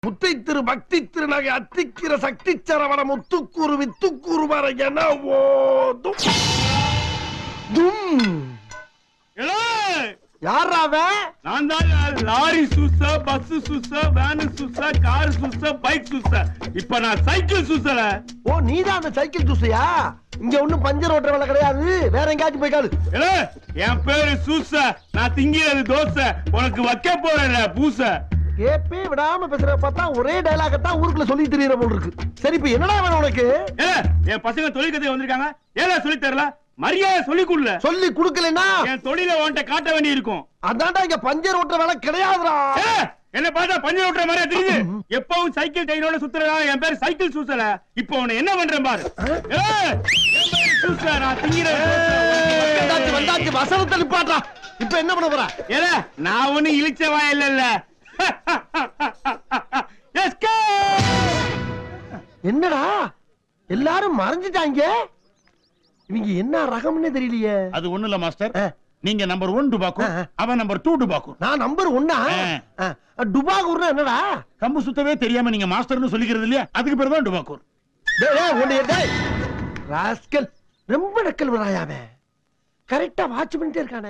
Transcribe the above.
முத்தை திரு பக்தி திருநகை அத்திக்கிற சக்தி சரவண முத்துக்கூறு வித்துக்கூறு வர என ஓதும் தும் யாரா அவன் நான் தான் லாரி சுச பஸ் சுச வேன் சுச கார் சுச பைக் சுச இப்ப நான் சைக்கிள் சுசல ஓ நீதான் அந்த சைக்கிள் தூசையா இங்க ஒண்ணும் பஞ்சர் ஓட்டுற வேலை கிடையாது வேற எங்கேயாச்சும் போய் காலு ஏலே, என் பேரு சூச நான் திங்கிறது தோசை உனக்கு வைக்க போறேன் பூச கேப்பே விடாம பேசுற பார்த்தா ஒரே டைலாக தான் ஊருக்குள்ள சொல்லி தெரியற போல் இருக்கு சரி இப்ப என்னடா வேணும் உனக்கு ஏலே, என் பசங்க தொழில் கதை வந்திருக்காங்க ஏல சொல்லி தரல மரியாதை சொல்லி கொடுல சொல்லி கொடுக்கலனா என் தொழில உன்கிட்ட காட்ட வேண்டி இருக்கும் அதான்டா இங்க பஞ்சர் ஓட்டுற வேலை கிடையாதுடா ஏலே, என்ன பார்த்தா பஞ்சர் ஓட்டுற மாதிரியா தெரியுது எப்பவும் சைக்கிள் கையிலோட சுத்துறதா என் பேர் சைக்கிள் சூசல இப்போ உன்னை என்ன பண்றேன் பாரு ஏலே, என் பேரு சூச நான் திங்கிறது வந்தாச்சு வந்தாச்சு வசனத்தை நிப்பாட்டா இப்ப என்ன பண்ண போற ஏல நான் ஒண்ணு இழிச்சவா இல்ல என்னடா எல்லாரும் மறைஞ்சிட்டாங்க இவங்க என்ன ரகம்னே தெரியலையே அது ஒண்ணு இல்ல மாஸ்டர் ஆ. நீங்க நம்பர் ஒன் டுபாக்கும் ஆ. அவன் நம்பர் டூ டுபாக்கும் நான் நம்பர் ஒன்னா ஆ. டுபாகூர்னா என்னடா கம்பு சுத்தவே தெரியாம நீங்க மாஸ்டர்னு சொல்லிக்கிறது இல்லையா அதுக்கு பேர் தான் டுபாக்கூர் டேய், டேய், உன்னை- டேய். ராஸ்கல் ரொம்ப நக்கல் வராயாவே கரெக்டா வாட்ச் பண்ணிட்டே இருக்கானே